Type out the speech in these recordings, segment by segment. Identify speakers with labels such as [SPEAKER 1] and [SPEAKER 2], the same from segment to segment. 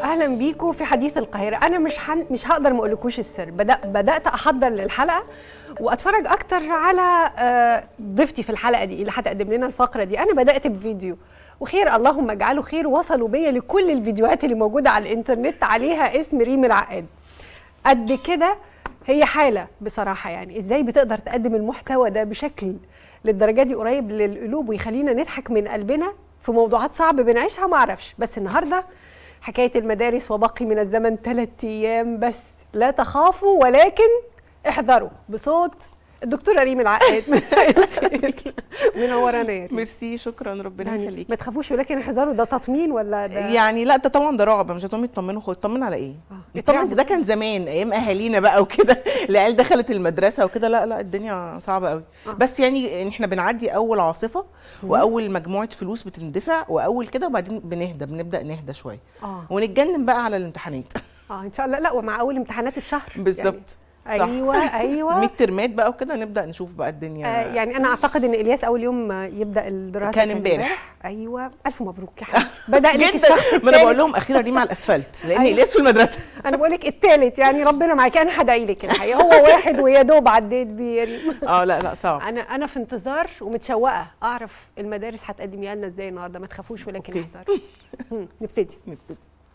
[SPEAKER 1] اهلا بيكم في حديث القاهره انا مش حن... مش هقدر ما اقولكوش السر بدأ... بدات احضر للحلقه واتفرج اكتر على آه، ضيفتي في الحلقه دي اللي هتقدم لنا الفقره دي انا بدات بفيديو وخير اللهم اجعله خير وصلوا بيا لكل الفيديوهات اللي موجوده على الانترنت عليها اسم ريم العقاد قد كده هي حاله بصراحه يعني ازاي بتقدر تقدم المحتوى ده بشكل للدرجه دي قريب للقلوب ويخلينا نضحك من قلبنا في موضوعات صعبه بنعيشها ما اعرفش بس النهارده حكايه المدارس وبقي من الزمن ثلاث ايام بس لا تخافوا ولكن احذروا بصوت الدكتوره ريم العقاد منورانا يا ريم
[SPEAKER 2] ميرسي شكرا ربنا
[SPEAKER 1] يعني
[SPEAKER 2] يخليك
[SPEAKER 1] ما تخافوش ولكن احذروا ده تطمين ولا ده
[SPEAKER 2] يعني لا ده طبعا ده رعب مش هتقومي تطمنوا خد تطمن على ايه؟
[SPEAKER 1] آه.
[SPEAKER 2] يطمن ده كان زمان ايام اهالينا بقى وكده العيال دخلت المدرسه وكده لا لا الدنيا صعبه قوي
[SPEAKER 1] آه.
[SPEAKER 2] بس يعني يعني احنا بنعدي اول عاصفه واول مجموعه فلوس بتندفع واول كده وبعدين بنهدى بنبدا نهدى شويه
[SPEAKER 1] اه
[SPEAKER 2] ونتجنن بقى على الامتحانات
[SPEAKER 1] اه ان شاء الله لا ومع اول امتحانات الشهر
[SPEAKER 2] بالظبط
[SPEAKER 1] يعني
[SPEAKER 2] صح.
[SPEAKER 1] ايوه ايوه
[SPEAKER 2] ميد ترمات بقى وكده نبدا نشوف بقى الدنيا
[SPEAKER 1] آه يعني انا اعتقد ان الياس اول يوم آه، يبدا الدراسه
[SPEAKER 2] كان امبارح.
[SPEAKER 1] ايوه الف مبروك يا حبيبتي بدا لك الشخص
[SPEAKER 2] جدا ما انا بقول
[SPEAKER 1] الثالث
[SPEAKER 2] لهم اخيرا ريم على الاسفلت لان
[SPEAKER 1] أيوة.
[SPEAKER 2] الياس في المدرسه
[SPEAKER 1] انا بقول لك الثالث يعني ربنا معاكي انا هدعي لك الحقيقه هو واحد ويا دوب عديت بيه يا ريم
[SPEAKER 2] اه لا لا صعب
[SPEAKER 1] انا انا في انتظار ومتشوقه اعرف المدارس هتقدميها لنا ازاي النهارده ما تخافوش ولكن
[SPEAKER 2] أوكي.
[SPEAKER 1] احذروا مم، نبتدي
[SPEAKER 2] نبتدي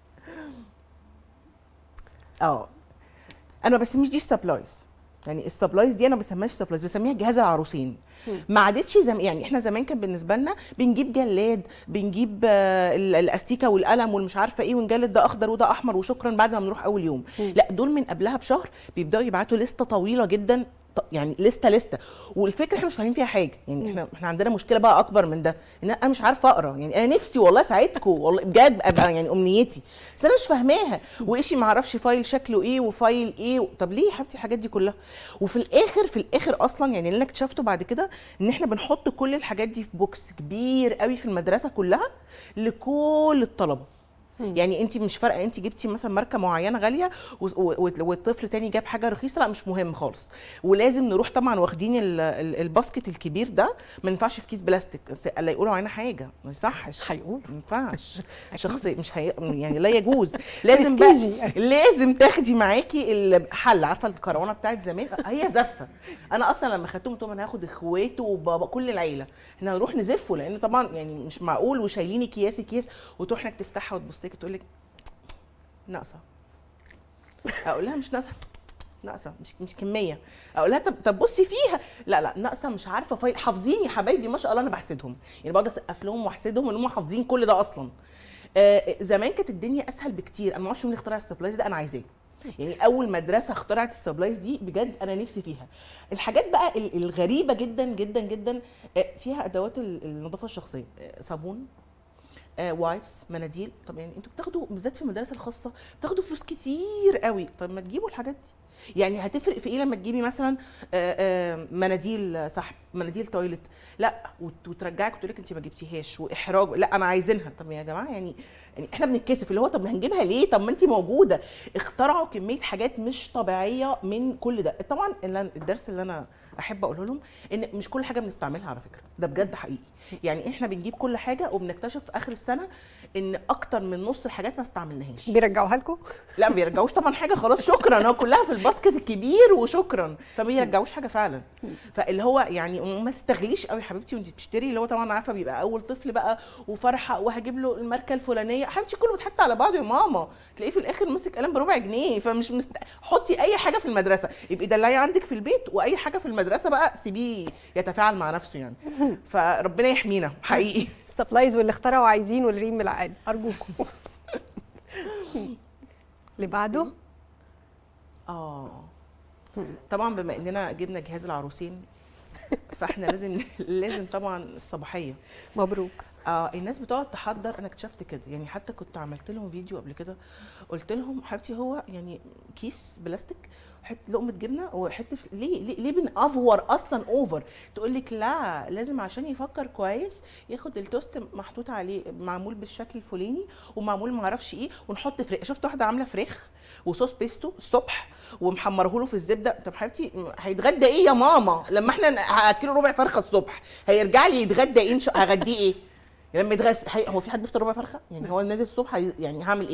[SPEAKER 2] اه انا ما بسميش دي سبلايز يعني السبلايز دي انا ما بسميهاش سبلايز بسميها جهاز العروسين ما عادتش زم... يعني احنا زمان كان بالنسبه لنا بنجيب جلاد بنجيب آه، ال- الاستيكه والقلم والمش عارفه ايه ونجلد ده اخضر وده احمر وشكرا بعد ما بنروح اول يوم لا دول من قبلها بشهر بيبداوا يبعتوا لسته طويله جدا ط- يعني لسته لسته والفكره احنا مش فاهمين فيها حاجه يعني احنا احنا عندنا مشكله بقى اكبر من ده ان انا مش عارفه اقرا يعني انا نفسي والله ساعدكم والله بجد ابقى يعني امنيتي بس انا مش فاهماها وإيشي ما اعرفش فايل شكله ايه وفايل ايه طب ليه يا حبيبتي الحاجات دي كلها وفي الاخر في الاخر اصلا يعني اللي انا اكتشفته بعد كده ان احنا بنحط كل الحاجات دي في بوكس كبير قوي في المدرسه كلها لكل الطلبه يعني انت مش فارقه انت جبتي مثلا ماركه معينه غاليه و- و- والطفل تاني جاب حاجه رخيصه لا مش مهم خالص ولازم نروح طبعا واخدين ال- ال- الباسكت الكبير ده ما ينفعش في كيس بلاستيك بس لا يقولوا علينا حاجه ما يصحش
[SPEAKER 1] هيقول.
[SPEAKER 2] ما ينفعش شخصي مش هي... يعني لا يجوز لازم بقى
[SPEAKER 1] برستيجي.
[SPEAKER 2] لازم تاخدي معاكي الحل عارفه الكروانه بتاعت زمان هي زفه انا اصلا لما خدتهم قلت لهم انا هاخد اخواته وبابا كل العيله احنا هنروح نزفه لان طبعا يعني مش معقول وشايلين اكياس اكياس وتروح انك تفتحها وتبص لك تقول لك ناقصه اقول لها مش ناقصه ناقصه مش مش كميه اقول لها طب طب بصي فيها لا لا ناقصه مش عارفه فايل حافظين يا حبايبي ما شاء الله انا بحسدهم يعني بقعد اسقف لهم واحسدهم ان هم حافظين كل ده اصلا آه زمان كانت الدنيا اسهل بكتير انا ما اعرفش مين اللي اخترع السبلايز ده انا عايزاه يعني اول مدرسه اخترعت السبلايز دي بجد انا نفسي فيها الحاجات بقى ال- الغريبه جدا جدا جدا آه، فيها ادوات ال- النظافه الشخصيه آه، صابون آه وايبس مناديل طب يعني انتوا بتاخدوا بالذات في المدارس الخاصه بتاخدوا فلوس كتير قوي طب ما تجيبوا الحاجات دي يعني هتفرق في ايه لما تجيبي مثلا آه، آه، مناديل سحب مناديل تويلت لا وت- وترجعك وتقول لك انت ما جبتيهاش واحراج لا انا عايزينها طب يا جماعه يعني يعني احنا بنتكسف اللي هو طب هنجيبها ليه طب ما انت موجوده اخترعوا كميه حاجات مش طبيعيه من كل ده طبعا اللي أنا- الدرس اللي انا احب اقوله لهم ان مش كل حاجه بنستعملها على فكره ده بجد حقيقي يعني احنا بنجيب كل حاجه وبنكتشف في اخر السنه ان اكتر من نص الحاجات ما استعملناهاش
[SPEAKER 1] بيرجعوها لكم
[SPEAKER 2] لا ما بيرجعوش طبعا حاجه خلاص شكرا هو كلها في الباسكت الكبير وشكرا فما بيرجعوش حاجه فعلا فاللي هو يعني ما تستغليش قوي حبيبتي وانت بتشتري اللي هو طبعا عارفه بيبقى اول طفل بقى وفرحه وهجيب له الماركه الفلانيه حبيبتي كله بيتحط على بعضه يا ماما تلاقيه في الاخر ماسك قلم بربع جنيه فمش مست... حطي اي حاجه في المدرسه يبقى دلعي عندك في البيت واي حاجه في المدرسه بقى سيبيه يتفاعل مع نفسه يعني فربنا يحمينا حقيقي
[SPEAKER 1] السبلايز واللي اخترعوا عايزين والريم العقاد ارجوكم اللي بعده
[SPEAKER 2] اه طبعا بما اننا جبنا جهاز العروسين فاحنا لازم لازم طبعا الصباحيه
[SPEAKER 1] مبروك
[SPEAKER 2] اه الناس بتقعد تحضر انا اكتشفت كده يعني حتى كنت عملت لهم فيديو قبل كده قلت لهم حبيبتي هو يعني كيس بلاستيك حته لقمه جبنه وحته ف- ليه ليه, ليه بنافور اصلا اوفر تقول لك لا لازم عشان يفكر كويس ياخد التوست محطوط عليه معمول بالشكل الفلاني ومعمول ما اعرفش ايه ونحط فراخ شفت واحده عامله فراخ وصوص بيستو الصبح ومحمره له في الزبده طب حبيبتي م- هيتغدى ايه يا ماما لما احنا ن- هاكله ربع فرخه الصبح هيرجع لي يتغدى ايه إن شاء- هغديه ايه لما يتغدى هي- هو في حد بيفطر ربع فرخه يعني هو نازل الصبح هي- يعني هعمل ايه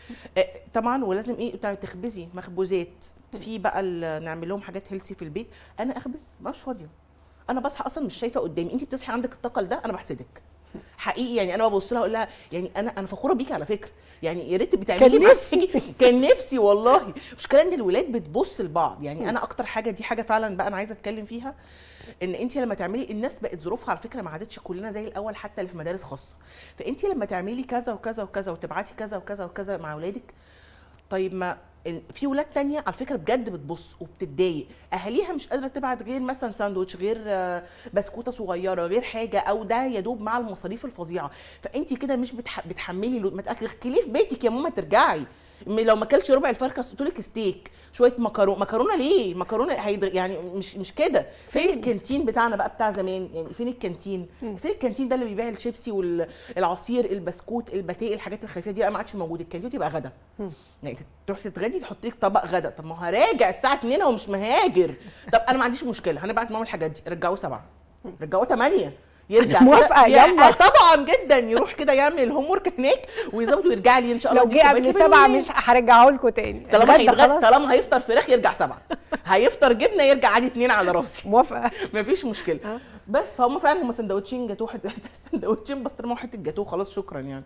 [SPEAKER 2] آه، طبعا ولازم ايه بتاع تخبزي مخبوزات في بقى ال- نعمل لهم حاجات هيلسي في البيت انا اخبز ما مش فاضيه انا بصحى اصلا مش شايفه قدامي انت بتصحي عندك الطاقه ده انا بحسدك حقيقي يعني انا ببص لها اقول لها يعني انا انا فخوره بيكي على فكره يعني يا ريت بتعملي
[SPEAKER 1] كان
[SPEAKER 2] معايا
[SPEAKER 1] نفسي.
[SPEAKER 2] حاجة. كان نفسي والله مشكله ان الولاد بتبص لبعض يعني انا اكتر حاجه دي حاجه فعلا بقى انا عايزه اتكلم فيها ان انت لما تعملي الناس بقت ظروفها على فكره ما عادتش كلنا زي الاول حتى اللي في مدارس خاصه فانت لما تعملي كذا وكذا وكذا وتبعتي كذا وكذا وكذا مع اولادك طيب ما ال- في ولاد تانية على فكره بجد بتبص وبتتضايق اهاليها مش قادره تبعت غير مثلا ساندوتش غير آه، بسكوته صغيره غير حاجه او ده يا دوب مع المصاريف الفظيعه فانت كده مش بتح... بتحملي لو- ما تاكليه في بيتك يا ماما ترجعي م- لو ما اكلش ربع الفرخه قلت لك ستيك شويه مكرونه مكرونه ليه مكرونه هيد... يعني مش مش كده فين الكانتين بتاعنا بقى بتاع زمان يعني فين الكانتين فين الكانتين ده اللي بيبيع الشيبسي والعصير البسكوت الباتيه الحاجات الخفيفه دي لا ما عادش موجود الكانتين يبقى غدا يعني تروح تتغدي تحط لك طبق غدا طب ما هو هراجع الساعه 2 ومش مهاجر طب انا ما عنديش مشكله هنبعت ماما الحاجات دي رجعوه سبعه رجعوه 8 يرجع
[SPEAKER 1] موافقة،
[SPEAKER 2] كده-
[SPEAKER 1] يلا.
[SPEAKER 2] آه طبعا جدا يروح كده يعمل الهوم ورك هناك ويظبط ويرجع لي ان شاء الله
[SPEAKER 1] لو
[SPEAKER 2] أديك
[SPEAKER 1] جه
[SPEAKER 2] كوباية
[SPEAKER 1] قبل
[SPEAKER 2] لبن
[SPEAKER 1] سبعة
[SPEAKER 2] بالليل.
[SPEAKER 1] مش هرجعه لكم تاني
[SPEAKER 2] طالما
[SPEAKER 1] اتغدى
[SPEAKER 2] هيتغدى
[SPEAKER 1] خلاص.
[SPEAKER 2] طالما هيفطر فراخ يرجع سبعه هيفطر جبنه يرجع عادي اتنين على راسي
[SPEAKER 1] موافقه
[SPEAKER 2] مفيش مشكله
[SPEAKER 1] آه.
[SPEAKER 2] بس فهم فعلا هم سندوتشين جاتوه حته سندوتشين بسطرمه وحته جاتوه خلاص شكرا يعني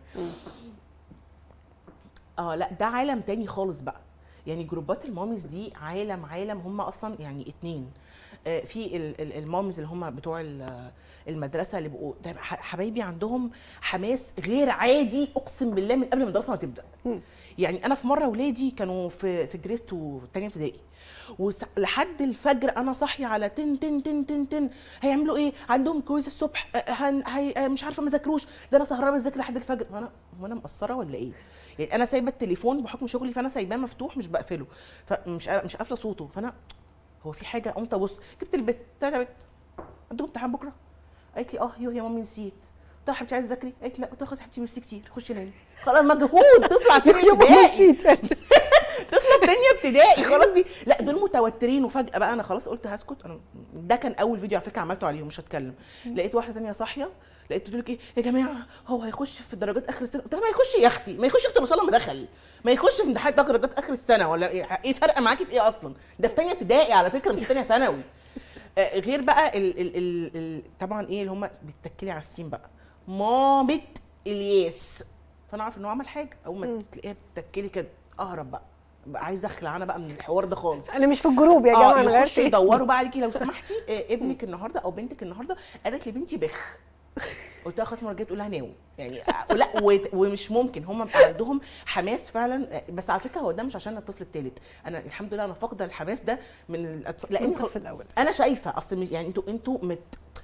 [SPEAKER 2] اه لا ده عالم تاني خالص بقى يعني جروبات الماميز دي عالم عالم هم اصلا يعني اتنين آه، في ال- ال- المامز اللي هم بتوع ال- المدرسه اللي بقوا ده ح- حبايبي عندهم حماس غير عادي اقسم بالله من قبل المدرسه ما تبدا يعني انا في مره ولادي كانوا في في جريد 2 تانية ابتدائي ولحد الفجر انا صاحيه على تن تن تن تن تن هيعملوا ايه عندهم كويز الصبح آه، هن هي آه، مش عارفه ما ذاكروش ده انا سهرانه بذاكر لحد الفجر وانا وانا مقصره ولا ايه يعني انا سايبه التليفون بحكم شغلي فانا سايباه مفتوح مش بقفله فمش مش قافله صوته فانا هو في حاجه قمت ابص جبت البت تعالى يا بت عندكم امتحان بكره قالت لي اه يوه يا مامي نسيت قلت لها حبيبتي عايزه تذاكري قالت لي لا قلت لها خلاص يا حبيبتي ميرسي كتير خشي نامي خلاص مجهود طفله على تانية ابتدائي طفله في تانية ابتدائي خلاص دي لا دول متوترين وفجاه بقى انا خلاص قلت هسكت انا ده كان اول فيديو على فكره عملته عليهم مش هتكلم لقيت واحده تانية صاحيه لقيت تقول لك ايه يا جماعه هو هيخش في درجات اخر السنه قلت لها ما يخش يا اختي ما يخش يا اختي ما شاء الله ما دخل ما يخش في امتحان درجات اخر السنه ولا ايه ايه فارقه معاكي في ايه اصلا ده في تانية ابتدائي على فكره مش في تانية ثانوي آه، غير بقى ال ال ال ال طبعا ايه اللي هم بيتكلي على السين بقى مامة الياس فانا عارف ان هو عمل حاجه اول ما تلاقيها بتتكلي كده اهرب بقى بقى عايزه اخلع انا بقى من الحوار ده خالص
[SPEAKER 1] انا مش في الجروب يا جماعه
[SPEAKER 2] اه
[SPEAKER 1] انا غيرت
[SPEAKER 2] يخشوا
[SPEAKER 1] اسمي.
[SPEAKER 2] يدوروا بقى عليكي لو سمحتي آه، ابنك النهارده او بنتك النهارده قالت لبنتي بخ قلت لها خلاص المره الجايه تقول لها ناو يعني آه، لا و- ومش ممكن هم بقى عندهم حماس فعلا آه، بس على فكره هو ده مش عشان الطفل الثالث انا الحمد لله انا فاقده الحماس ده من الاطفال لان
[SPEAKER 1] في الاول
[SPEAKER 2] انا شايفه اصل مش- يعني انتوا انتوا مت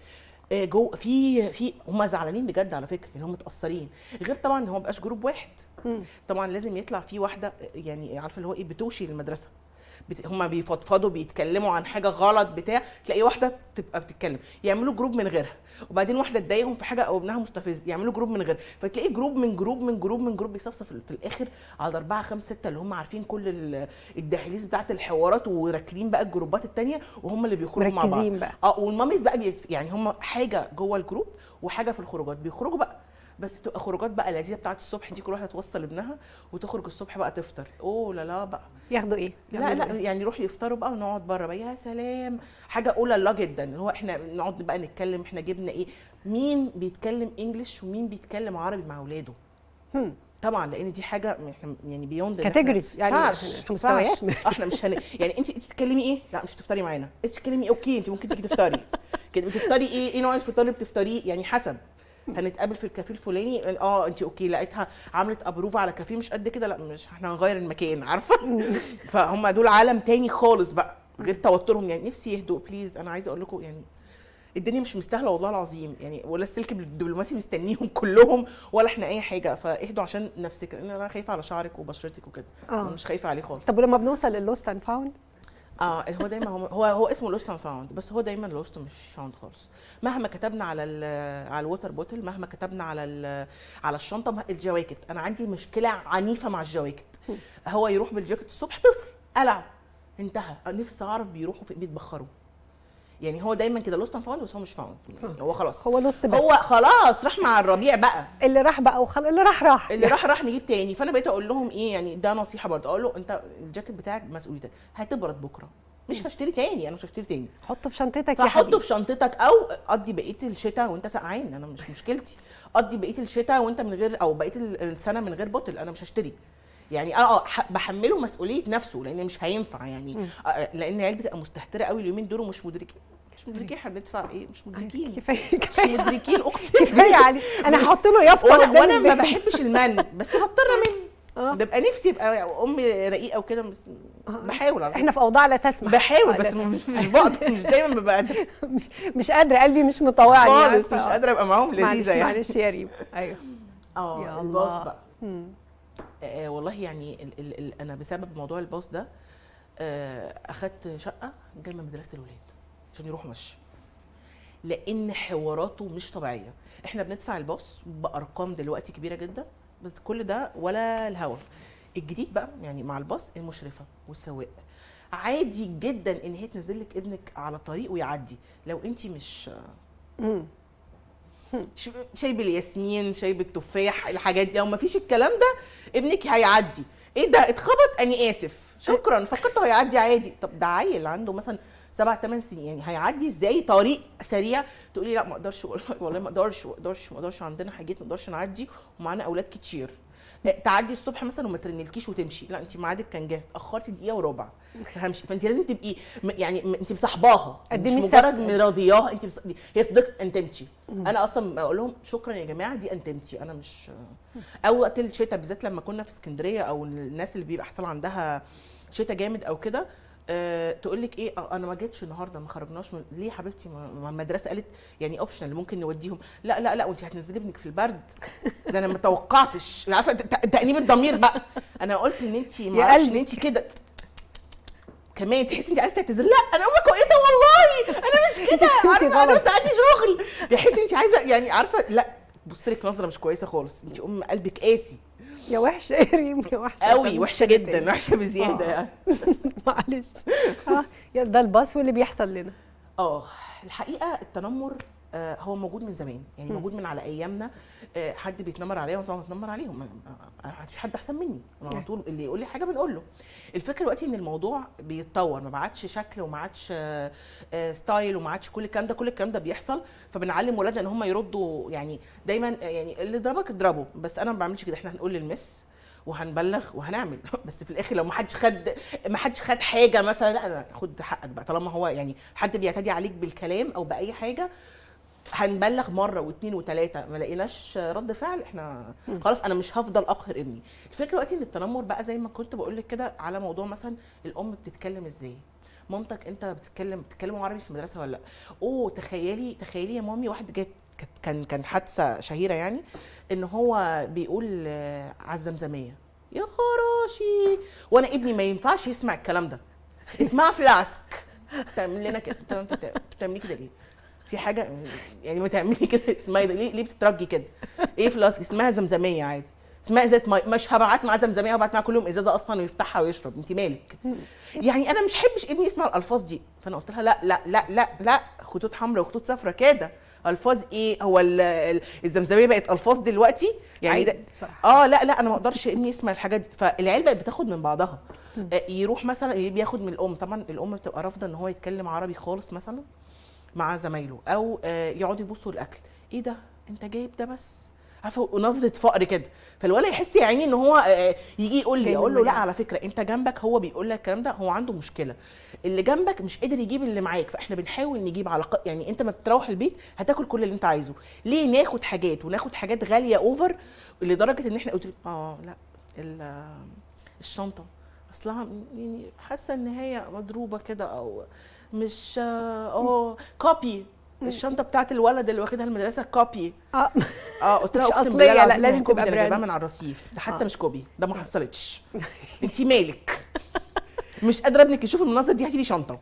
[SPEAKER 2] آه، جو في في هم زعلانين بجد على فكره يعني هم متاثرين غير طبعا ان هو مبقاش جروب واحد
[SPEAKER 1] مم.
[SPEAKER 2] طبعا لازم يطلع في واحده يعني عارفه اللي هو ايه بتوشي المدرسه بت... هم بيفضفضوا بيتكلموا عن حاجه غلط بتاع تلاقي واحده تبقى بتتكلم يعملوا جروب من غيرها وبعدين واحده تضايقهم في حاجه او ابنها مستفز يعملوا جروب من غيرها فتلاقي جروب من جروب من جروب من جروب بيصفصف في, في الاخر على اربعه خمسه سته اللي هم عارفين كل ال- الدهاليز بتاعت الحوارات وراكنين بقى الجروبات التانيه وهم اللي بيخرجوا مع بعض
[SPEAKER 1] مركزين بقى
[SPEAKER 2] اه والماميز بقى بيس يعني هم حاجه جوه الجروب وحاجه في الخروجات بيخرجوا بقى بس تبقى خروجات بقى لذيذه بتاعت الصبح دي كل واحده توصل ابنها وتخرج الصبح بقى تفطر اوه لا لا بقى
[SPEAKER 1] ياخدوا ايه؟
[SPEAKER 2] لا
[SPEAKER 1] يعملوا
[SPEAKER 2] لا
[SPEAKER 1] إيه؟
[SPEAKER 2] يعني يروحوا يفطروا بقى ونقعد بره بقى يا سلام حاجه اولى لا جدا اللي هو احنا نقعد بقى نتكلم احنا جبنا ايه مين بيتكلم انجلش ومين بيتكلم عربي مع اولاده
[SPEAKER 1] هم.
[SPEAKER 2] طبعا لان دي حاجه احنا يعني بيوند
[SPEAKER 1] Categories، يعني إحنا مستويات.
[SPEAKER 2] احنا مش هن... يعني انت بتتكلمي ايه لا مش تفطري معانا انت بتتكلمي اوكي انت ممكن تيجي تفطري كده بتفطري ايه ايه نوع الفطار اللي بتفطريه يعني حسب هنتقابل في الكافيه الفلاني اه انت اوكي لقيتها عملت ابروف على كافيه مش قد كده لا مش احنا هنغير المكان عارفه فهم دول عالم تاني خالص بقى غير توترهم يعني نفسي يهدوا بليز انا عايزه اقول لكم يعني الدنيا مش مستاهله والله العظيم يعني ولا السلك الدبلوماسي مستنيهم كلهم ولا احنا اي حاجه فاهدوا عشان نفسك لان انا خايفه على شعرك وبشرتك وكده
[SPEAKER 1] آه.
[SPEAKER 2] أنا مش خايفه عليه خالص
[SPEAKER 1] طب ولما بنوصل للوست اند فاوند
[SPEAKER 2] اه هو دايما هو هو, هو اسمه لوست اند فاوند بس هو دايما لوست مش فاوند خالص مهما كتبنا على ال على الووتر بوتل مهما كتبنا على ال على الشنطه مه- الجواكت انا عندي مشكله عنيفه مع الجواكت هو يروح بالجاكيت الصبح طفل قلع انتهى نفسي اعرف بيروحوا في بيتبخروا يعني هو دايما كده لوست فاوند بس هو مش فاوند يعني هو خلاص
[SPEAKER 1] هو لوست بس
[SPEAKER 2] هو خلاص راح مع الربيع بقى
[SPEAKER 1] اللي راح بقى وخل... اللي راح راح
[SPEAKER 2] اللي راح راح نجيب تاني فانا بقيت اقول لهم ايه يعني ده نصيحه برضه اقول له انت الجاكيت بتاعك مسؤوليتك هتبرد بكره مش هشتري تاني انا مش هشتري تاني
[SPEAKER 1] حطه في شنطتك يا
[SPEAKER 2] فحطه
[SPEAKER 1] حبيبي
[SPEAKER 2] في شنطتك او قضي بقيه الشتاء وانت سقعان انا مش مشكلتي قضي بقيه الشتاء وانت من غير او بقيه ال- السنه من غير بوتل انا مش هشتري يعني اه اه ح- بحمله مسؤوليه نفسه لان مش هينفع يعني آه لان العيال بتبقى مستهتره قوي اليومين دول ومش مدركين مش مدركين احنا بندفع ايه مش مدركين
[SPEAKER 1] كفايه
[SPEAKER 2] مش
[SPEAKER 1] كفايه
[SPEAKER 2] مدركين اقسم
[SPEAKER 1] كفايه علي انا هحط له يافطه
[SPEAKER 2] وانا
[SPEAKER 1] قدام
[SPEAKER 2] وانا ما
[SPEAKER 1] البيت.
[SPEAKER 2] بحبش المن بس بضطر من
[SPEAKER 1] آه.
[SPEAKER 2] ببقى نفسي يبقى امي رقيقه وكده بس بحاول على
[SPEAKER 1] احنا في اوضاع لا تسمح
[SPEAKER 2] بحاول
[SPEAKER 1] آه،
[SPEAKER 2] بس
[SPEAKER 1] لا
[SPEAKER 2] مش مش بقدر مش دايما ببقى قادره
[SPEAKER 1] مش مش قادره قلبي مش مطوعني
[SPEAKER 2] خالص
[SPEAKER 1] عارفة.
[SPEAKER 2] مش قادره ابقى معاهم
[SPEAKER 1] معلش-
[SPEAKER 2] لذيذه يعني
[SPEAKER 1] معلش يا ريم ايوه يا
[SPEAKER 2] اه الباص
[SPEAKER 1] الله.
[SPEAKER 2] بقى
[SPEAKER 1] مم.
[SPEAKER 2] آه والله يعني ال ال ال انا بسبب موضوع الباص ده آه اخدت شقه جنب مدرسه الولاد عشان يروحوا مشي لان حواراته مش طبيعيه احنا بندفع الباص بارقام دلوقتي كبيره جدا بس كل ده ولا الهوا الجديد بقى يعني مع الباص المشرفه والسواق عادي جدا ان هي تنزل لك ابنك على طريق ويعدي لو انت مش
[SPEAKER 1] مم.
[SPEAKER 2] ش- شاي بالياسمين شاي بالتفاح الحاجات دي لو ما فيش الكلام ده ابنك هيعدي ايه ده اتخبط اني اسف شكرا فكرته هيعدي عادي طب ده عيل عنده مثلا سبع ثمان سنين يعني هيعدي ازاي طريق سريع تقولي لا ما اقدرش والله والله ما اقدرش ما اقدرش ما اقدرش عندنا حاجات ما اقدرش نعدي ومعانا اولاد كتير اه، تعدي الصبح مثلا وما ترنلكيش وتمشي لا انت ميعادك كان جه اتاخرتي دقيقه وربع همشي فانت لازم تبقي م- يعني م- انت مصاحباها
[SPEAKER 1] قدمي
[SPEAKER 2] مش
[SPEAKER 1] السبت.
[SPEAKER 2] مجرد مراضياها انت بص... دي- هي صديقه انتمتي انا اصلا اقول لهم شكرا يا جماعه دي انتمتي انا مش او وقت الشتاء بالذات لما كنا في اسكندريه او الناس اللي بيبقى حصل عندها شتاء جامد او كده أه تقول لك ايه آه، انا ما جيتش النهارده ما خرجناش من... ليه يا حبيبتي ما ما المدرسه قالت يعني اوبشنال ممكن نوديهم لا لا لا وانت هتنزلي ابنك في البرد ده انا ما توقعتش عارفه ت- ت- تانيب الضمير بقى انا قلت ان انت ما
[SPEAKER 1] يا
[SPEAKER 2] اعرفش ان
[SPEAKER 1] قلبي.
[SPEAKER 2] انت كده كمان تحسي انت عايزه تعتذري لا انا امي كويسه والله انا مش كده عارفه انا
[SPEAKER 1] غلط.
[SPEAKER 2] بس عندي شغل تحسي انت عايزه يعني عارفه لا بص لك نظره مش كويسه خالص انت ام قلبك قاسي
[SPEAKER 1] يا وحشه يا ريم يا وحشه
[SPEAKER 2] قوي وحشه جدا وحشه بزياده
[SPEAKER 1] آه.
[SPEAKER 2] يعني
[SPEAKER 1] معلش اه يا ده الباص واللي بيحصل لنا
[SPEAKER 2] اه الحقيقه التنمر آه، هو موجود من زمان يعني موجود من على ايامنا آه، حد بيتنمر عليا وانا بتنمر عليهم ما ما- ما فيش حد احسن مني انا على طول اللي يقول لي حاجه بنقول له الفكره دلوقتي ان الموضوع بيتطور ما بعدش شكل وما عادش آه، آه، ستايل وما عادش كل الكلام ده كل الكلام ده بيحصل فبنعلم ولادنا ان هم يردوا يعني دايما آه، يعني اللي ضربك اضربه بس انا ما بعملش كده احنا هنقول للمس وهنبلغ وهنعمل بس في الاخر لو ما حدش خد ما حدش خد حاجه مثلا لا لا خد حقك بقى طالما هو يعني حد بيعتدي عليك بالكلام او باي حاجه هنبلغ مره واثنين وثلاثه ما لقيناش رد فعل احنا خلاص انا مش هفضل اقهر ابني الفكره دلوقتي ان التنمر بقى زي ما كنت بقول لك كده على موضوع مثلا الام بتتكلم ازاي مامتك انت بتتكلم بتتكلموا عربي في المدرسه ولا لا اوه تخيلي تخيلي يا مامي واحد جت كانت- كان كان حادثه شهيره يعني ان هو بيقول آه، على الزمزميه يا خراشي وانا ابني ما ينفعش يسمع الكلام ده اسمها فلاسك تعمل لنا كده طب انت بت- بتعملي كده ليه؟ في حاجه يعني ما تعملي كده اسمها إيه ده؟ ليه ليه بتترجي كده؟ ايه فلاسك اسمها زمزميه عادي اسمها ازازه ميه مش هبعت معاه زمزميه هبعت معاه كل يوم ازازه اصلا ويفتحها ويشرب انت مالك يعني انا مش حبش ابني يسمع الالفاظ دي فانا قلت لها لا لا لا لا لا خطوط حمراء وخطوط صفراء كده الفاظ ايه هو ال- ال- الزمزميه بقت الفاظ دلوقتي يعني ده
[SPEAKER 1] عادي، صح.
[SPEAKER 2] اه لا لا انا ما اقدرش ابني يسمع الحاجات دي فالعيال بقت بتاخد من بعضها آه، يروح مثلا بياخد من الام طبعا الام بتبقى رافضه ان هو يتكلم عربي خالص مثلا مع زمايله او آه، يقعدوا يبصوا الاكل ايه ده انت جايب ده بس عارفه ونظره فقر كده فالولد يحس يا عيني ان هو آه، يجي يقول لي
[SPEAKER 1] جاي
[SPEAKER 2] اقول
[SPEAKER 1] من
[SPEAKER 2] له لا
[SPEAKER 1] مجال.
[SPEAKER 2] على فكره انت جنبك هو بيقول لك الكلام ده هو عنده مشكله اللي جنبك مش قادر يجيب اللي معاك فاحنا بنحاول نجيب على ق... يعني انت ما بتروح البيت هتاكل كل اللي انت عايزه ليه ناخد حاجات وناخد حاجات غاليه اوفر لدرجه ان احنا قلت اه لا ال- الشنطه اصلها يعني حاسه ان هي مضروبه كده او مش اه كوبي الشنطه بتاعت الولد اللي واخدها المدرسه كوبي
[SPEAKER 1] اه
[SPEAKER 2] اه قلت لها
[SPEAKER 1] مش
[SPEAKER 2] اقسم
[SPEAKER 1] أصلية،
[SPEAKER 2] بالله
[SPEAKER 1] لا،
[SPEAKER 2] العظيم
[SPEAKER 1] لازم
[SPEAKER 2] لازم كوبي
[SPEAKER 1] تبقى
[SPEAKER 2] ده انا جايباها
[SPEAKER 1] براند.
[SPEAKER 2] من على الرصيف ده حتى
[SPEAKER 1] آه.
[SPEAKER 2] مش كوبي ده ما حصلتش انت مالك مش قادره ابنك يشوف المناظر دي هاتي لي شنطه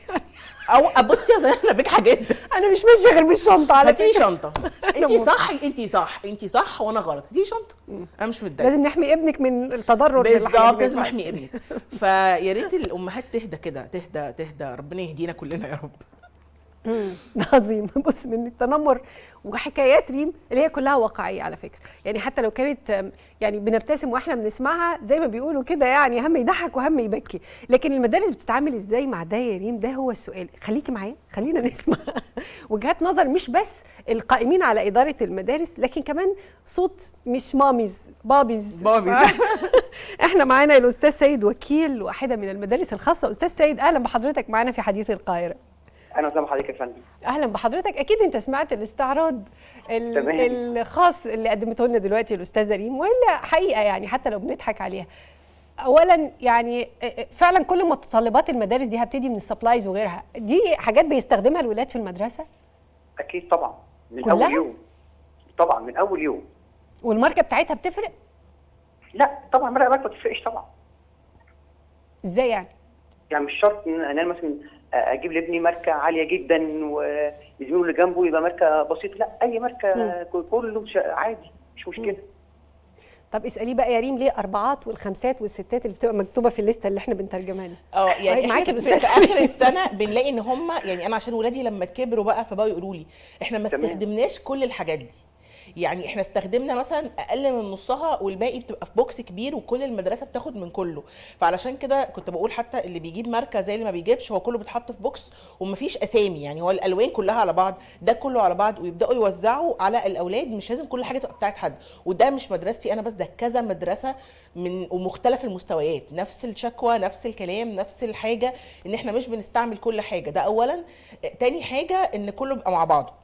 [SPEAKER 2] او ابصي يا زي بك حاجات
[SPEAKER 1] انا مش ماشيه غير بالشنطه على
[SPEAKER 2] هاتي لي
[SPEAKER 1] فكره
[SPEAKER 2] شنطه انت
[SPEAKER 1] موافقة.
[SPEAKER 2] صح انت صح انت صح وانا غلط هاتي لي شنطه انا مش متضايقه
[SPEAKER 1] لازم نحمي ابنك من التضرر من الحاجات
[SPEAKER 2] بالظبط
[SPEAKER 1] دي.
[SPEAKER 2] لازم احمي ابني فيا ريت الامهات تهدى كده تهدى تهدى ربنا يهدينا كلنا يا رب
[SPEAKER 1] عظيم بص من التنمر وحكايات ريم اللي هي كلها واقعيه على فكره يعني حتى لو كانت آم، يعني بنبتسم واحنا بنسمعها زي ما بيقولوا كده يعني هم يضحك وهم يبكي لكن المدارس بتتعامل ازاي مع ده يا ريم ده هو السؤال خليكي معايا خلينا نسمع وجهات نظر مش بس القائمين على اداره المدارس لكن كمان صوت مش ماميز بابيز
[SPEAKER 2] بابيز.
[SPEAKER 1] احنا معانا الاستاذ سيد وكيل واحده من المدارس الخاصه استاذ سيد اهلا بحضرتك معانا في حديث القاهره
[SPEAKER 3] اهلا وسهلا بحضرتك يا فندم
[SPEAKER 1] اهلا بحضرتك اكيد انت سمعت الاستعراض ال-
[SPEAKER 3] تمام.
[SPEAKER 1] الخاص اللي قدمته لنا دلوقتي الاستاذه ريم ولا حقيقه يعني حتى لو بنضحك عليها اولا يعني فعلا كل متطلبات المدارس دي هبتدي من السبلايز وغيرها دي حاجات بيستخدمها الولاد في المدرسه
[SPEAKER 3] اكيد طبعا من
[SPEAKER 1] كلها؟
[SPEAKER 3] اول يوم طبعا من اول يوم
[SPEAKER 1] والماركه بتاعتها بتفرق
[SPEAKER 3] لا طبعا مرة ما تفرقش طبعا
[SPEAKER 1] ازاي يعني
[SPEAKER 3] يعني مش شرط ان انا مثلا اجيب لابني ماركه عاليه جدا وزميله اللي جنبه يبقى ماركه بسيطه لا اي ماركه كله ش- عادي مش مشكله
[SPEAKER 1] طب اساليه بقى يا ريم ليه اربعات والخمسات والستات اللي بتبقى مكتوبه في الليسته اللي احنا بنترجمها لها
[SPEAKER 2] اه
[SPEAKER 1] طيب،
[SPEAKER 2] يعني
[SPEAKER 1] معاكي
[SPEAKER 2] احنا في,
[SPEAKER 1] الأستاذ.
[SPEAKER 2] في اخر السنه بنلاقي ان هم يعني انا عشان ولادي لما كبروا بقى فبقوا يقولوا لي احنا ما
[SPEAKER 3] تمام.
[SPEAKER 2] استخدمناش كل الحاجات دي يعني احنا استخدمنا مثلا اقل من نصها والباقي بتبقى في بوكس كبير وكل المدرسه بتاخد من كله فعلشان كده كنت بقول حتى اللي بيجيب ماركه زي اللي ما بيجيبش هو كله بيتحط في بوكس ومفيش اسامي يعني هو الالوان كلها على بعض ده كله على بعض ويبداوا يوزعوا على الاولاد مش لازم كل حاجه تبقى بتاعت حد وده مش مدرستي انا بس ده كذا مدرسه من ومختلف المستويات نفس الشكوى نفس الكلام نفس الحاجه ان احنا مش بنستعمل كل حاجه ده اولا تاني حاجه ان كله بيبقى مع بعضه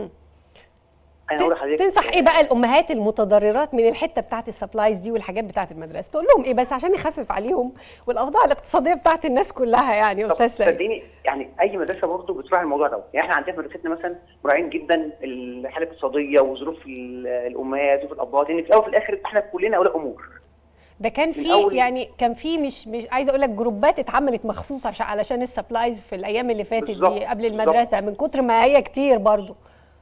[SPEAKER 3] انا هقول لحضرتك
[SPEAKER 1] تنصح ايه بقى الامهات المتضررات من الحته بتاعت السبلايز دي والحاجات بتاعت المدرسه تقول لهم ايه بس عشان نخفف عليهم والاوضاع الاقتصاديه بتاعت الناس كلها يعني يا
[SPEAKER 3] طب
[SPEAKER 1] استاذ سيد
[SPEAKER 3] صدقيني يعني اي مدرسه برضه بتراعي الموضوع ده يعني احنا عندنا في مدرستنا مثلا مراعيين جدا الحاله الاقتصاديه وظروف ال- الامهات وظروف الابهات لان في الاول وفي الاخر احنا كلنا اولياء امور
[SPEAKER 1] ده كان في
[SPEAKER 3] الأول-
[SPEAKER 1] يعني كان في مش مش عايزه اقول لك جروبات اتعملت مخصوص عشان علشان السبلايز في الايام اللي فاتت
[SPEAKER 3] بالظبط،
[SPEAKER 1] دي قبل
[SPEAKER 3] بالظبط.
[SPEAKER 1] المدرسه من كتر ما هي كتير برضو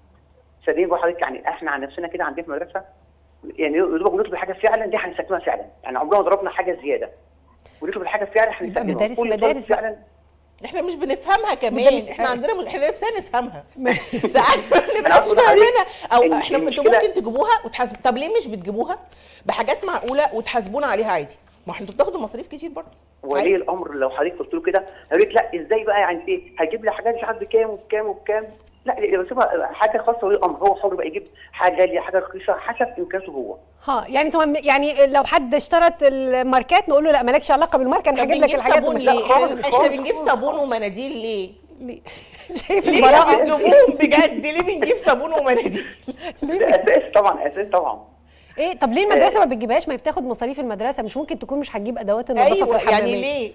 [SPEAKER 3] صدقني بقول لحضرتك يعني احنا عن نفسنا كده عندنا في المدرسه يعني يا دوبك بنطلب حاجه فعلا دي هنستخدمها فعلا يعني عمرنا ما ضربنا حاجه زياده ونطلب الحاجه فعلا هنستخدمها
[SPEAKER 1] مدارس-
[SPEAKER 3] كل طالب
[SPEAKER 1] مدارس بقى.
[SPEAKER 3] فعلا
[SPEAKER 2] احنا مش بنفهمها كمان
[SPEAKER 1] مدرس-
[SPEAKER 2] احنا عندنا مش... احنا نفسنا نفهمها ساعات ما
[SPEAKER 3] أنا
[SPEAKER 2] بنبقاش
[SPEAKER 3] أقصد عليك
[SPEAKER 2] فاهمينها او
[SPEAKER 3] إن
[SPEAKER 2] احنا انتوا
[SPEAKER 3] المشكلة-
[SPEAKER 2] ممكن تجيبوها وتحاسب طب ليه مش بتجيبوها بحاجات معقوله وتحاسبونا عليها عادي ما احنا انتوا بتاخدوا مصاريف كتير برضه
[SPEAKER 3] ولي
[SPEAKER 2] عادي.
[SPEAKER 3] الامر لو حضرتك قلت له كده هيقول لك لا ازاي بقى يعني ايه هجيب لي حاجات مش عارف بكام وبكام وبكام لا يبقى سيبها حاجه خاصه ولي الامر هو حر بقى يجيب حاجه غاليه حاجه رخيصه حسب امكانياته هو
[SPEAKER 1] ها يعني انتوا يعني لو حد اشترت الماركات نقول له لا مالكش علاقه بالماركه انا
[SPEAKER 2] طب
[SPEAKER 1] هجيب لك
[SPEAKER 2] بنجيب
[SPEAKER 1] الحاجات
[SPEAKER 2] صابون
[SPEAKER 1] اللي-
[SPEAKER 2] ليه؟
[SPEAKER 3] خالص،
[SPEAKER 2] احنا
[SPEAKER 3] خالص،
[SPEAKER 2] بنجيب
[SPEAKER 3] خالص.
[SPEAKER 2] صابون ومناديل ليه؟
[SPEAKER 1] ليه؟ شايف
[SPEAKER 2] ليه
[SPEAKER 1] البراءه
[SPEAKER 2] بتجيبوهم بجد ليه بنجيب صابون ومناديل؟
[SPEAKER 3] ده اساس طبعا اساس طبعا
[SPEAKER 1] ايه طب ليه المدرسه ما بتجيبهاش ما هي بتاخد مصاريف المدرسه مش ممكن تكون مش هتجيب ادوات النظافه في
[SPEAKER 2] ايوه
[SPEAKER 1] الحمامات
[SPEAKER 2] يعني ليه؟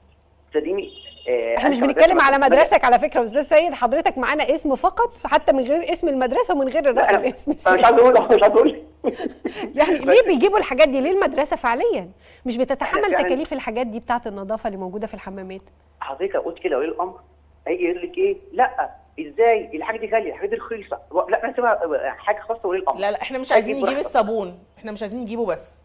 [SPEAKER 3] صدقيني آه،
[SPEAKER 1] احنا مش
[SPEAKER 3] أنا
[SPEAKER 1] بنتكلم
[SPEAKER 3] كمدرسة
[SPEAKER 1] على
[SPEAKER 3] مثلاً-
[SPEAKER 1] مدرستك على فكره يا استاذ سيد حضرتك معانا اسم فقط حتى من غير اسم المدرسه ومن غير
[SPEAKER 3] لا،
[SPEAKER 1] الرقم
[SPEAKER 3] انا
[SPEAKER 1] الاسم
[SPEAKER 3] أنا مش عايز اقول مش عايز اقول
[SPEAKER 1] يعني ليه بيجيبوا الحاجات دي ليه المدرسه فعليا مش بتتحمل
[SPEAKER 3] إحنا فعلاً-
[SPEAKER 1] تكاليف الحاجات دي بتاعه النظافه اللي موجوده في الحمامات
[SPEAKER 3] حضرتك قلت كده ولي الامر هيجي يقول لك ايه لا ازاي الحاجه دي غاليه الحاجه دي رخيصه لا انا سيبها حاجه خاصه ولي الامر
[SPEAKER 2] لا لا احنا مش عايزين
[SPEAKER 3] هجيب
[SPEAKER 2] نجيب
[SPEAKER 3] براحتك.
[SPEAKER 2] الصابون احنا مش عايزين نجيبه بس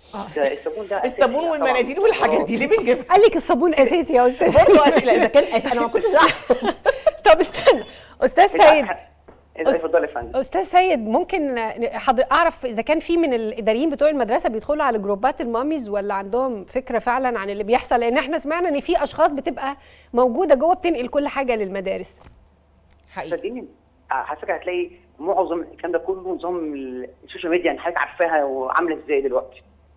[SPEAKER 3] ده الصابون ده أساسي
[SPEAKER 2] الصابون
[SPEAKER 3] طبعاً.
[SPEAKER 2] والمناديل والحاجات دي ليه بنجيبها؟
[SPEAKER 1] قال لك الصابون اساسي يا استاذ
[SPEAKER 2] برضه اسئله اذا كان أس... انا ما كنتش اعرف
[SPEAKER 1] طب استنى استاذ سيد
[SPEAKER 3] اتفضل يا فندم
[SPEAKER 1] استاذ سيد ممكن حضر اعرف اذا كان في من الاداريين بتوع المدرسه بيدخلوا على جروبات الماميز ولا عندهم فكره فعلا عن اللي بيحصل لان احنا سمعنا ان في اشخاص بتبقى موجوده جوه بتنقل كل حاجه للمدارس
[SPEAKER 2] حقيقي
[SPEAKER 3] صدقيني على فكره هتلاقي معظم الكلام ده كله نظام السوشيال ميديا يعني حضرتك عارفاها وعامله ازاي دلوقتي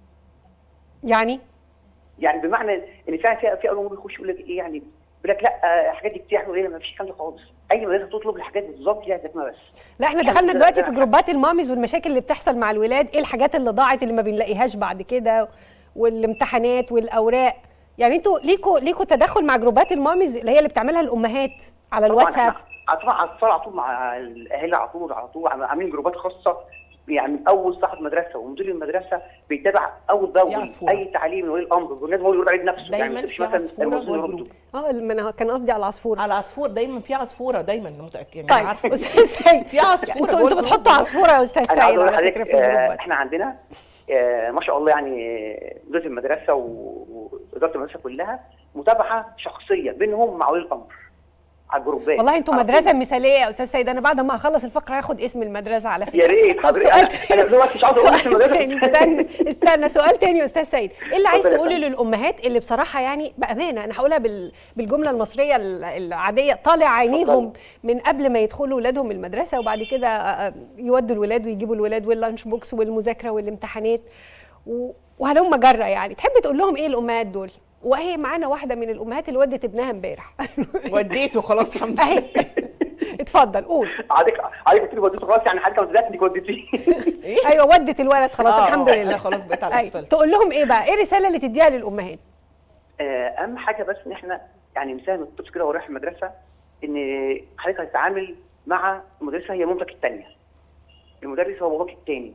[SPEAKER 1] يعني
[SPEAKER 3] يعني بمعنى ان فعلا في في امور بيخش يقول لك ايه يعني يقول لك لا آه، الحاجات دي بتاعته ايه ما فيش الكلام ده خالص اي مدرسه تطلب الحاجات بالظبط ليها ذاتها بس
[SPEAKER 1] لا احنا
[SPEAKER 3] يعني
[SPEAKER 1] دخلنا
[SPEAKER 3] ده-
[SPEAKER 1] دلوقتي
[SPEAKER 3] ده
[SPEAKER 1] في
[SPEAKER 3] حاجة-
[SPEAKER 1] جروبات الماميز والمشاكل اللي بتحصل مع الولاد ايه الحاجات اللي ضاعت اللي ما بنلاقيهاش بعد كده والامتحانات والاوراق يعني انتوا ليكوا ليكوا تدخل مع جروبات الماميز اللي هي اللي بتعملها الامهات على
[SPEAKER 3] طبعا
[SPEAKER 1] الواتساب
[SPEAKER 3] احنا طبعا على اتصال على طول مع الاهالي على طول على طول عاملين جروبات خاصه يعني من اول صاحب مدرسه ومدير المدرسه بيتابع اول
[SPEAKER 2] يا
[SPEAKER 3] باول
[SPEAKER 2] عصفورة.
[SPEAKER 3] اي تعليم من ولي الامر والناس هو يرد عليه بنفسه
[SPEAKER 2] دايماً
[SPEAKER 3] يعني ما يسيبش
[SPEAKER 2] في
[SPEAKER 3] مثلا
[SPEAKER 2] عصفورة
[SPEAKER 3] الموظفين
[SPEAKER 2] جوه
[SPEAKER 3] يردوا.
[SPEAKER 2] الجروب.
[SPEAKER 1] اه ما انا كان قصدي على العصفور
[SPEAKER 2] على عصفور دايما في عصفوره دايما أنا متاكد يعني
[SPEAKER 1] طيب
[SPEAKER 2] عارفه
[SPEAKER 1] استاذ سيد
[SPEAKER 2] في عصفورة
[SPEAKER 1] انتوا
[SPEAKER 2] جوه
[SPEAKER 1] انتوا
[SPEAKER 2] الجروب.
[SPEAKER 1] بتحطوا عصفوره يا استاذ
[SPEAKER 3] انا عاوز
[SPEAKER 1] سيد
[SPEAKER 3] اقول
[SPEAKER 1] على فكره
[SPEAKER 3] لحضرتك
[SPEAKER 1] في
[SPEAKER 3] آه،
[SPEAKER 1] الجروبات
[SPEAKER 3] احنا عندنا آه، ما شاء الله يعني مديريه المدرسه و- واداره المدرسه كلها متابعه شخصيه بينهم مع ولي الامر على الجروبات
[SPEAKER 1] والله انتوا
[SPEAKER 3] على
[SPEAKER 1] مدرسه
[SPEAKER 3] طول.
[SPEAKER 1] مثاليه يا استاذ سيد انا بعد ما اخلص الفقره هاخد اسم المدرسه على فكره
[SPEAKER 3] يا ريت
[SPEAKER 1] طب
[SPEAKER 3] حضرتك.
[SPEAKER 1] سؤال
[SPEAKER 3] أنا- أنا دلوقتي مش عاوز أقول اسم
[SPEAKER 1] سؤال
[SPEAKER 3] المدرسة.
[SPEAKER 1] تاني استنى استنى سؤال تاني يا استاذ سيد ايه اللي عايز
[SPEAKER 3] اتفضل يا
[SPEAKER 1] تقوله
[SPEAKER 3] فندم.
[SPEAKER 1] للامهات اللي بصراحه يعني بامانه انا هقولها بال... بالجمله المصريه ال- العاديه طالع عينيهم من قبل ما يدخلوا ولادهم المدرسه وبعد كده آه، يودوا الولاد ويجيبوا الولاد واللانش بوكس والمذاكره والامتحانات و... وهلم جره يعني تحب تقول لهم ايه الامهات دول وهي معانا واحده من الامهات اللي ودت ابنها امبارح
[SPEAKER 2] وديته خلاص الحمد
[SPEAKER 1] اهي
[SPEAKER 2] لله
[SPEAKER 1] اتفضل قول
[SPEAKER 3] حضرتك حضرتك قلت لي وديته خلاص يعني حضرتك وديتني انك وديتيه
[SPEAKER 1] ايوه ودت الولد خلاص
[SPEAKER 2] آه،
[SPEAKER 1] الحمد
[SPEAKER 2] آه،
[SPEAKER 1] لله
[SPEAKER 2] أنا خلاص بقيت على
[SPEAKER 1] أيوة.
[SPEAKER 2] الأسفلت.
[SPEAKER 1] تقول لهم ايه بقى ايه الرساله اللي تديها للامهات
[SPEAKER 3] آه، اهم حاجه بس ان احنا يعني نساهم الطفل كده وهو رايح المدرسه ان حضرتك هتتعامل مع المدرسه هي مامتك الثانيه المدرس هو باباك الثاني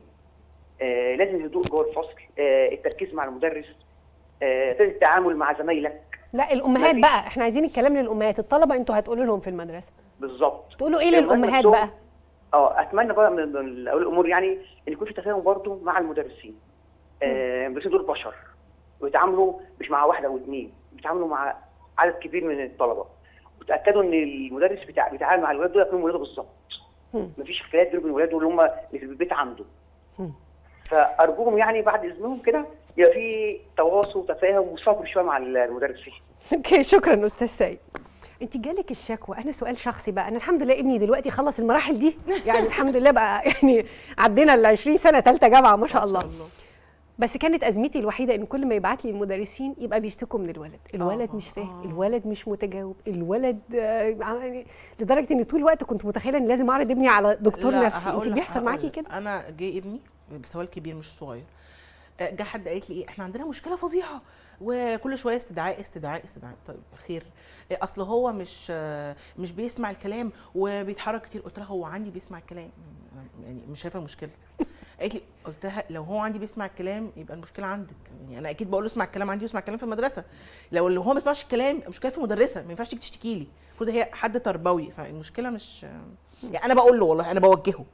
[SPEAKER 3] آه لازم هدوء جوه الفصل آه التركيز مع المدرس آه طريقه التعامل مع زمايلك
[SPEAKER 1] لا الامهات
[SPEAKER 3] مفيش.
[SPEAKER 1] بقى احنا عايزين الكلام للامهات الطلبه انتوا هتقولوا لهم في المدرسه
[SPEAKER 3] بالظبط
[SPEAKER 1] تقولوا ايه
[SPEAKER 3] المهم
[SPEAKER 1] للامهات
[SPEAKER 3] نفسهم-
[SPEAKER 1] بقى
[SPEAKER 3] اه اتمنى بقى من من اولياء الامور يعني ان يكون في تفاهم برضه مع المدرسين آه، المدرسين دول بشر ويتعاملوا مش مع واحده او اثنين بيتعاملوا مع عدد كبير من الطلبه وتاكدوا ان المدرس بتاع بيتعامل مع الولاد دول يكونوا ولاده بالظبط
[SPEAKER 1] مم.
[SPEAKER 3] مفيش اختلاف بينهم وبين ولاده اللي هم اللي في البيت عنده
[SPEAKER 1] مم.
[SPEAKER 3] فارجوهم يعني بعد اذنهم كده يبقى في تواصل وتفاهم وصبر شويه مع المدرسين
[SPEAKER 1] اوكي شكرا استاذ سيد انت جالك الشكوى انا سؤال شخصي بقى انا الحمد لله ابني دلوقتي خلص المراحل دي يعني الحمد لله بقى يعني عدينا ال 20 سنه ثالثه جامعه ما شاء الله بس كانت ازمتي الوحيده ان كل ما يبعت لي المدرسين يبقى بيشتكوا من الولد الولد
[SPEAKER 2] آه،
[SPEAKER 1] مش فاهم
[SPEAKER 2] آه.
[SPEAKER 1] الولد مش متجاوب الولد آه، يعني لدرجه ان طول الوقت كنت متخيله ان لازم اعرض ابني على دكتور
[SPEAKER 2] لا،
[SPEAKER 1] نفسي
[SPEAKER 2] هقول
[SPEAKER 1] انت
[SPEAKER 2] لك-
[SPEAKER 1] بيحصل
[SPEAKER 2] هقول
[SPEAKER 1] معاكي
[SPEAKER 2] لك.
[SPEAKER 1] كده
[SPEAKER 2] انا جه ابني بس هو الكبير مش الصغير آه، جه حد قالت لي ايه احنا عندنا مشكله فظيعه وكل شويه استدعاء استدعاء استدعاء طيب خير آه، اصل هو مش آه، مش بيسمع الكلام وبيتحرك كتير قلت لها هو عندي بيسمع الكلام أنا يعني مش شايفه مشكله قالت لي قلت لها لو هو عندي بيسمع الكلام يبقى المشكله عندك يعني انا اكيد بقول له اسمع الكلام عندي واسمع الكلام في المدرسه لو اللي هو ما بيسمعش الكلام المشكله في المدرسه ما ينفعش تيجي تشتكي لي المفروض هي حد تربوي فالمشكله مش يعني انا بقول له والله انا بوجهه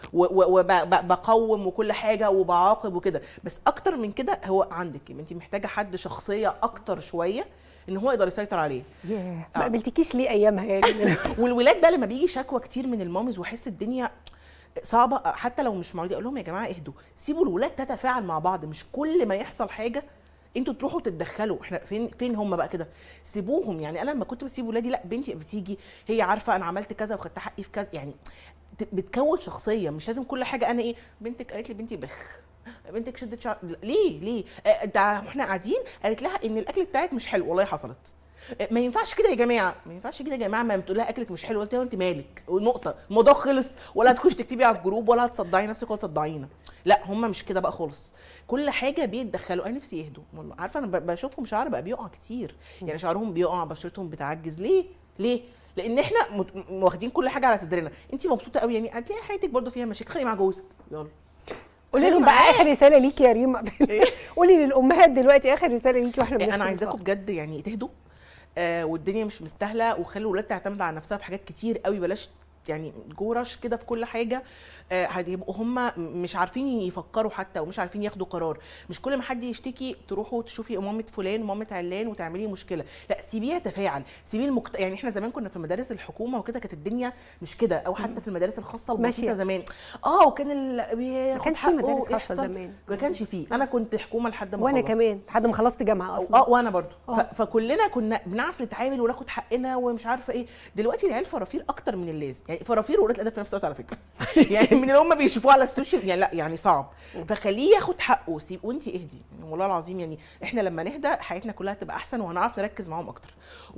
[SPEAKER 2] وبقوم وكل حاجه وبعاقب وكده بس اكتر من كده هو عندك انت محتاجه حد شخصيه اكتر شويه ان هو يقدر يسيطر عليه
[SPEAKER 1] ياه
[SPEAKER 2] آه.
[SPEAKER 1] ما قابلتكيش ليه ايامها يعني
[SPEAKER 2] والولاد بقى لما بيجي شكوى كتير من المامز واحس الدنيا صعبه حتى لو مش مريضه اقول لهم يا جماعه اهدوا سيبوا الولاد تتفاعل مع بعض مش كل ما يحصل حاجه انتوا تروحوا تتدخلوا احنا فين فين هم بقى كده سيبوهم يعني انا لما كنت بسيب ولادي لا بنتي بتيجي هي عارفه انا عملت كذا وخدت حقي في كذا يعني ت- بتكون شخصيه مش لازم كل حاجه انا ايه بنتك قالت لي بنتي بخ بنتك شدت شعر ليه ليه آه، ده احنا قاعدين قالت لها ان الاكل بتاعك مش حلو والله حصلت آه، ما ينفعش كده يا جماعه ما ينفعش كده يا جماعه ما بتقول لها اكلك مش حلو قلت لها انت مالك ونقطه الموضوع خلص ولا هتخش تكتبي على الجروب ولا هتصدعي نفسك ولا تصدعينا لا هم مش كده بقى خالص كل حاجه بيتدخلوا انا نفسي يهدوا والله عارفه انا ب- بشوفهم شعر بقى بيقع كتير يعني شعرهم بيقع بشرتهم بتعجز ليه ليه لان احنا مت- م- واخدين كل حاجه على صدرنا انت مبسوطه قوي يعني هتلاقي حياتك برضو فيها مشاكل خلي مع جوزك يلا
[SPEAKER 1] قولي لهم
[SPEAKER 2] معاه.
[SPEAKER 1] بقى اخر رساله ليكي يا ريما قولي للامهات دلوقتي اخر رساله ليكي واحنا
[SPEAKER 2] انا
[SPEAKER 1] بنختم
[SPEAKER 2] عايزاكم
[SPEAKER 1] الفقرة.
[SPEAKER 2] بجد يعني تهدوا آه والدنيا مش مستاهله وخلوا الولاد تعتمد على نفسها في حاجات كتير قوي بلاش يعني جورش كده في كل حاجه آه هيبقوا هم مش عارفين يفكروا حتى ومش عارفين ياخدوا قرار مش كل ما حد يشتكي تروحوا تشوفي مامه فلان ومامه علان وتعملي مشكله لا سيبيها تفاعل سيبيه المكت... يعني احنا زمان كنا في مدارس الحكومه وكده كانت الدنيا مش كده او حتى في المدارس الخاصه البسيطه
[SPEAKER 1] ماشية.
[SPEAKER 2] زمان اه وكان ال...
[SPEAKER 1] ما
[SPEAKER 2] بياخد
[SPEAKER 1] كانش في
[SPEAKER 2] حقه
[SPEAKER 1] مدارس خاصه
[SPEAKER 2] ويحصل.
[SPEAKER 1] زمان
[SPEAKER 2] ما كانش فيه انا كنت حكومه لحد ما
[SPEAKER 1] وانا
[SPEAKER 2] خلصت.
[SPEAKER 1] كمان لحد ما خلصت جامعه اصلا
[SPEAKER 2] اه وانا برضو
[SPEAKER 1] آه.
[SPEAKER 2] ف- فكلنا كنا بنعرف نتعامل وناخد حقنا ومش عارفه ايه دلوقتي العيال فرافير اكتر من اللازم يعني فرافير وولاد الادب في نفس الوقت على فكره يعني من اللي هم بيشوفوه على السوشيال يعني لا يعني صعب فخليه ياخد حقه سيب وانت اهدي يعني والله العظيم يعني احنا لما نهدى حياتنا كلها تبقى احسن وهنعرف نركز معاهم اكتر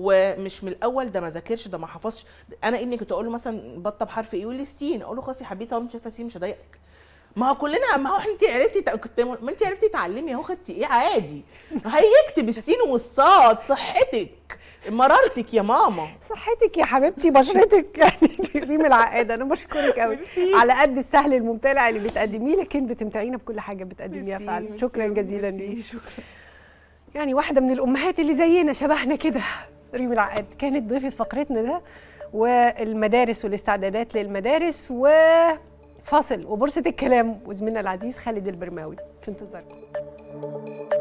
[SPEAKER 2] ومش من الاول ده ما ذاكرش ده ما حفظش انا ابني كنت اقول له مثلا بطه بحرف ايه يقول لي السين اقول له خلاص يا حبيبي طالما انت شايفه سين مش هضايقك ما هو كلنا ما هو انت عرفتي تع- كنت ما انت عرفتي تعلمي اهو خدتي ايه عادي هيكتب السين والصاد صحتك مرارتك يا ماما
[SPEAKER 1] صحتك يا حبيبتي بشرتك يعني ريم العقاد انا بشكرك قوي على قد السهل الممتنع اللي بتقدميه لكن بتمتعينا بكل حاجه بتقدميها فعلا شكرا جزيلا ليك
[SPEAKER 2] شكرا
[SPEAKER 1] يعني واحده من الامهات اللي زينا شبهنا كده ريم العقاد كانت ضيفه فقرتنا ده والمدارس والاستعدادات للمدارس وفاصل وبورصه الكلام وزميلنا العزيز خالد البرماوي في انتظاركم